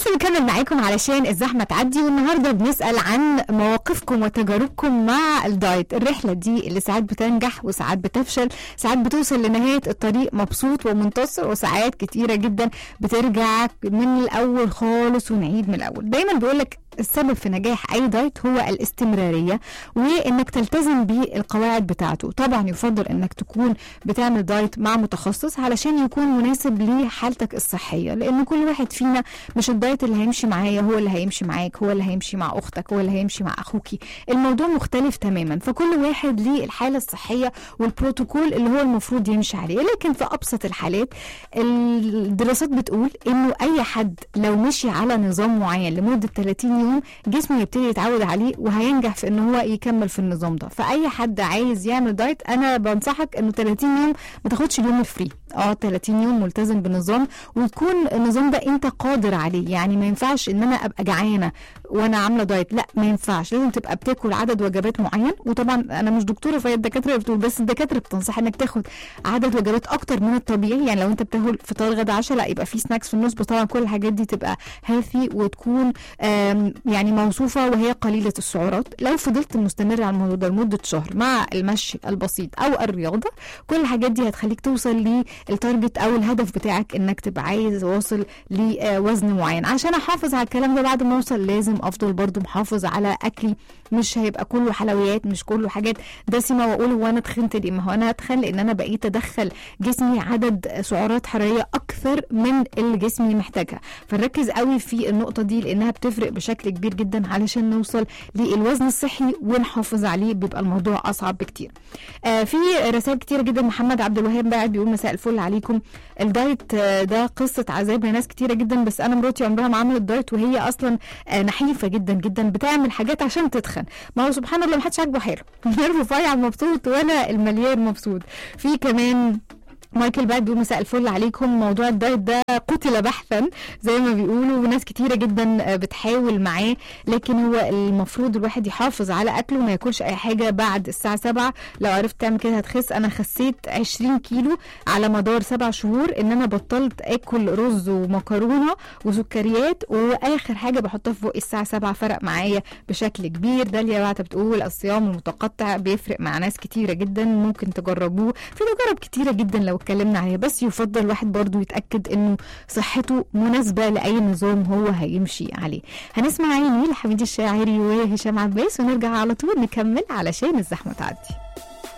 لسه بنكمل معاكم علشان الزحمه تعدي والنهارده بنسال عن مواقفكم وتجاربكم مع الدايت الرحله دي اللي ساعات بتنجح وساعات بتفشل ساعات بتوصل لنهايه الطريق مبسوط ومنتصر وساعات كتيره جدا بترجع من الاول خالص ونعيد من الاول دايما بيقولك السبب في نجاح اي دايت هو الاستمراريه وانك تلتزم بالقواعد بتاعته طبعا يفضل انك تكون بتعمل دايت مع متخصص علشان يكون مناسب لحالتك الصحيه لان كل واحد فينا مش الدايت اللي هيمشي معايا هو اللي هيمشي معاك هو اللي هيمشي مع اختك هو اللي هيمشي مع اخوكي الموضوع مختلف تماما فكل واحد ليه الحاله الصحيه والبروتوكول اللي هو المفروض يمشي عليه لكن في ابسط الحالات الدراسات بتقول انه اي حد لو مشي على نظام معين لمده 30 يوم جسمه يبتدي يتعود عليه وهينجح في ان هو يكمل في النظام ده فاي حد عايز يعمل دايت انا بنصحك انه 30 يوم ما تاخدش اليوم الفري اه 30 يوم ملتزم بالنظام ويكون النظام ده انت قادر عليه يعني ما ينفعش ان انا ابقى جعانه وانا عامله دايت لا ما ينفعش لازم تبقى بتاكل عدد وجبات معين وطبعا انا مش دكتوره فهي الدكاتره بتقول بس الدكاتره بتنصح انك تاخد عدد وجبات اكتر من الطبيعي يعني لو انت بتاكل فطار غدا عشاء لا يبقى في سناكس في النص بس طبعا كل الحاجات دي تبقى هيلثي وتكون يعني موصوفه وهي قليله السعرات لو فضلت مستمر على الموضوع ده لمده شهر مع المشي البسيط او الرياضه كل الحاجات دي هتخليك توصل للتارجت او الهدف بتاعك انك تبقى عايز واصل لوزن معين عشان احافظ على الكلام ده بعد ما اوصل لازم افضل برضو محافظ على اكلي مش هيبقى كله حلويات مش كله حاجات دسمه واقول هو انا تخنت ليه ما هو انا اتخن لان انا بقيت ادخل جسمي عدد سعرات حراريه اكثر من اللي جسمي محتاجها فنركز قوي في النقطه دي لانها بتفرق بشكل كبير جدا علشان نوصل للوزن الصحي ونحافظ عليه بيبقى الموضوع اصعب بكتير آه في رسائل كتيره جدا محمد عبد الوهاب بعد بيقول مساء الفل عليكم الدايت آه ده قصه عذاب لناس كتيره جدا بس انا مراتي عمرها ما عملت دايت وهي اصلا آه نحيفه جدا جدا بتعمل حاجات عشان تتخن ما هو سبحان الله ما حدش عاجبه حاله غير رفيع مبسوط وانا المليان مبسوط في كمان مايكل بعد بيقول مساء الفل عليكم موضوع الدايت ده قتل بحثا زي ما بيقولوا وناس كتيرة جدا بتحاول معاه لكن هو المفروض الواحد يحافظ على اكله وما ياكلش اي حاجة بعد الساعة 7 لو عرفت تعمل كده هتخس انا خسيت 20 كيلو على مدار سبع شهور ان انا بطلت اكل رز ومكرونة وسكريات واخر حاجة بحطها في بقي الساعة 7 فرق معايا بشكل كبير داليا بعت بتقول الصيام المتقطع بيفرق مع ناس كتيرة جدا ممكن تجربوه في تجارب كتيرة جدا لو اتكلمنا عليها بس يفضل الواحد برضو يتاكد انه صحته مناسبه لاي نظام هو هيمشي عليه هنسمع عيني لحميد الشاعري وهشام عباس ونرجع على طول نكمل علشان الزحمه تعدي